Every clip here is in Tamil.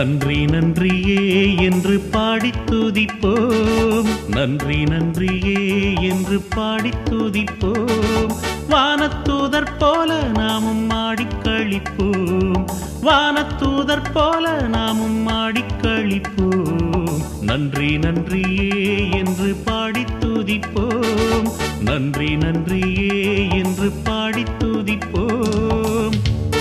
நன்றி நன்றியே என்று பாடித் துதிப்போம் நன்றி நன்றியே என்று பாடித் துதிப்போம் வானத்தூதர் போல நாமும் ஆடிக் கழிப்போம் வானத்தூதர் போல நாமும் ஆடிக் கழிப்போம் நன்றி நன்றியே என்று பாடித் துதிப்போம் நன்றி நன்றியே என்று பாடித் துதிப்போம்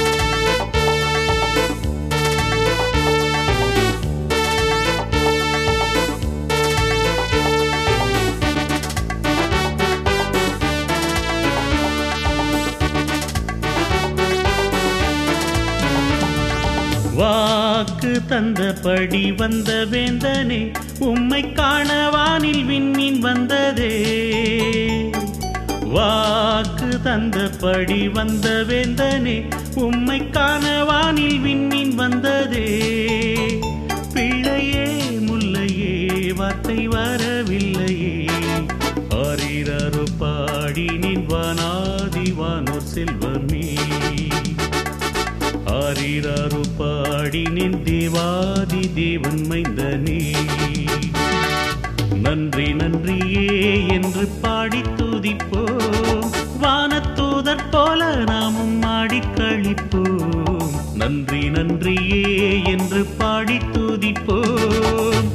வாக்கு தந்தபடி வந்த வேந்தனே உம்மை காண வானில் விண்மீன் வந்ததே வாக்கு தந்தபடி வந்த வேந்தனே உம்மை காண வானில் விண்மீன் வந்ததே பிள்ளையே முல்லையே வார்த்தை வரவில்லையே ஆரீரரு பாடி நின் வானாதி வானோர் செல்வமே ஆரீராரு பாடி நின் தேவாதி தேவன் மைந்தனே நன்றி நன்றியே என்று பாடி துதிப்போம் வானத்தூதர் போல நாமும் ஆடிக் கழிப்போம் நன்றி நன்றியே என்று பாடி துதிப்போம்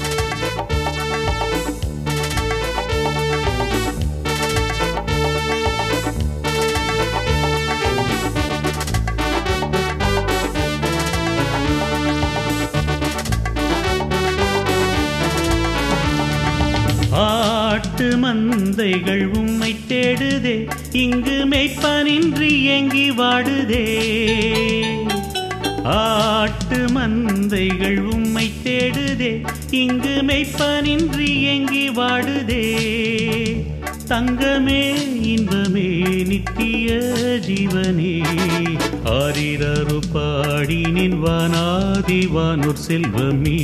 ஆட்டு மந்தைகள் உம்மை தேடுதே இங்கு மெய்ப்பனின்றி ஏங்கி வாடுதே ஆட்டு மந்தைகள் உம்மை தேடுதே இங்கு மெய்ப்பனின்றி ஏங்கி வாடுதே தங்கமே இன்பமே நித்திய ஜீவனே ஆரிரரு பாடி நின் வானாதி வானூர் செல்வமே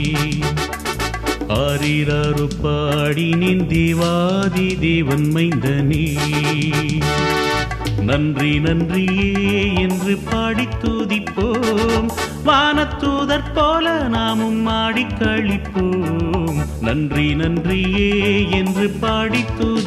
ஆரிராரு பாடி நின் தேவாதி தேவன் மைந்தனே நன்றி நன்றியே என்று பாடித் துதிப்போம் வானத்தூதர் போல நாமும் ஆடிக் கழிப்போம் நன்றி நன்றியே என்று பாடித் துதிப்போம்